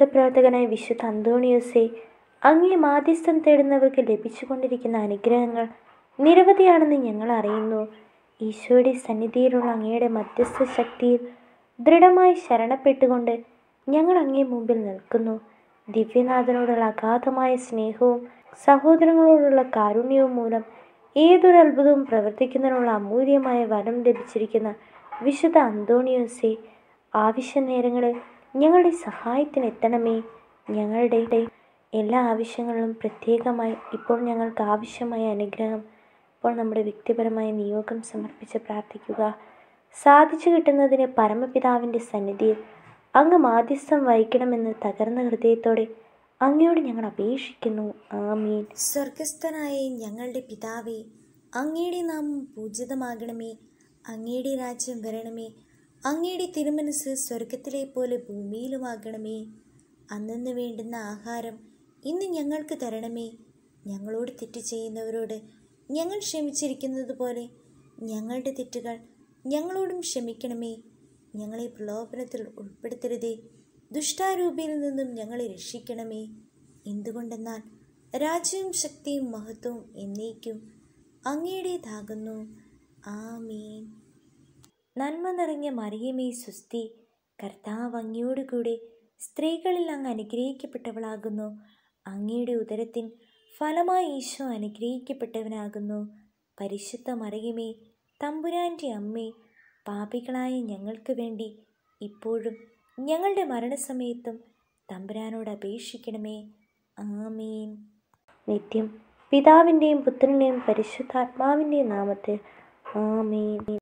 പ്രവർത്തകനായ വിശുദ്ധ അന്തോണിയോസെ അങ്ങേ മാധ്യസ്ഥം തേടുന്നവർക്ക് ലഭിച്ചുകൊണ്ടിരിക്കുന്ന അനുഗ്രഹങ്ങൾ നിരവധിയാണെന്ന് ഞങ്ങൾ അറിയുന്നു ഈശോയുടെ സന്നിധിയിലുള്ള അങ്ങയുടെ മധ്യസ്ഥ ശക്തിയിൽ ദൃഢമായി ശരണപ്പെട്ടുകൊണ്ട് ഞങ്ങൾ അങ്ങേ മുമ്പിൽ നിൽക്കുന്നു ദിവ്യനാഥനോടുള്ള അഗാധമായ സ്നേഹവും സഹോദരങ്ങളോടുള്ള കാരുണ്യവും മൂലം ഏതൊരു അത്ഭുതവും പ്രവർത്തിക്കുന്നതിനുള്ള അമൂല്യമായ വരം ലഭിച്ചിരിക്കുന്ന വിശുദ്ധ അന്തോണിയോസെ ആവശ്യ നേരങ്ങളിൽ ഞങ്ങളുടെ സഹായത്തിന് എത്തണമേ ഞങ്ങളുടെ എല്ലാ ആവശ്യങ്ങളിലും പ്രത്യേകമായി ഇപ്പോൾ ഞങ്ങൾക്ക് ആവശ്യമായ അനുഗ്രഹം ഇപ്പോൾ നമ്മുടെ വ്യക്തിപരമായ നിയോഗം സമർപ്പിച്ച് പ്രാർത്ഥിക്കുക സാധിച്ചു കിട്ടുന്നതിന് പരമപിതാവിൻ്റെ സന്നിധിയിൽ അങ്ങ് മാധ്യസ്ഥം വഹിക്കണമെന്ന് തകർന്ന ഹൃദയത്തോടെ അങ്ങയോട് ഞങ്ങൾ അപേക്ഷിക്കുന്നു ആമീൻ സ്വർഗസ്ഥനായ ഞങ്ങളുടെ പിതാവേ അങ്ങയുടെ നാമം പൂജിതമാകണമേ അങ്ങയുടെ രാജ്യം വരണമേ അങ്ങയുടെ തിരുമനസ് സ്വർഗത്തിലെ പോലെ ഭൂമിയിലുമാകണമേ അന്നു വേണ്ടുന്ന ആഹാരം ഇന്ന് ഞങ്ങൾക്ക് തരണമേ ഞങ്ങളോട് തെറ്റ് ചെയ്യുന്നവരോട് ഞങ്ങൾ ക്ഷമിച്ചിരിക്കുന്നത് പോലെ ഞങ്ങളുടെ തെറ്റുകൾ ഞങ്ങളോടും ക്ഷമിക്കണമേ ഞങ്ങളെ പ്രലോഭനത്തിൽ ഉൾപ്പെടുത്തരുതേ ദുഷ്ടാരൂപിയിൽ നിന്നും ഞങ്ങളെ രക്ഷിക്കണമേ എന്തുകൊണ്ടെന്നാൽ രാജ്യവും ശക്തിയും മഹത്വവും എന്നേക്കും അങ്ങയുടേതാകുന്നു ആമീൻ നന്മ നിറഞ്ഞ മറിയമേ സുസ്തി കർത്താവ് അങ്ങയോടുകൂടെ സ്ത്രീകളിൽ അങ്ങ് അനുഗ്രഹിക്കപ്പെട്ടവളാകുന്നു അങ്ങയുടെ ഉദരത്തിൻ ഫലമായി ഈശോ അനുഗ്രഹിക്കപ്പെട്ടവനാകുന്നു പരിശുദ്ധ മറിയമേ തമ്പുരാൻ്റെ അമ്മേ പാപികളായ ഞങ്ങൾക്ക് വേണ്ടി ഇപ്പോഴും ഞങ്ങളുടെ മരണസമയത്തും തമ്പുരാനോട് അപേക്ഷിക്കണമേ ആമീൻ നിത്യം പിതാവിൻ്റെയും പുത്രൻ്റെയും പരിശുദ്ധാത്മാവിൻ്റെയും നാമത്തിൽ ആമീൻ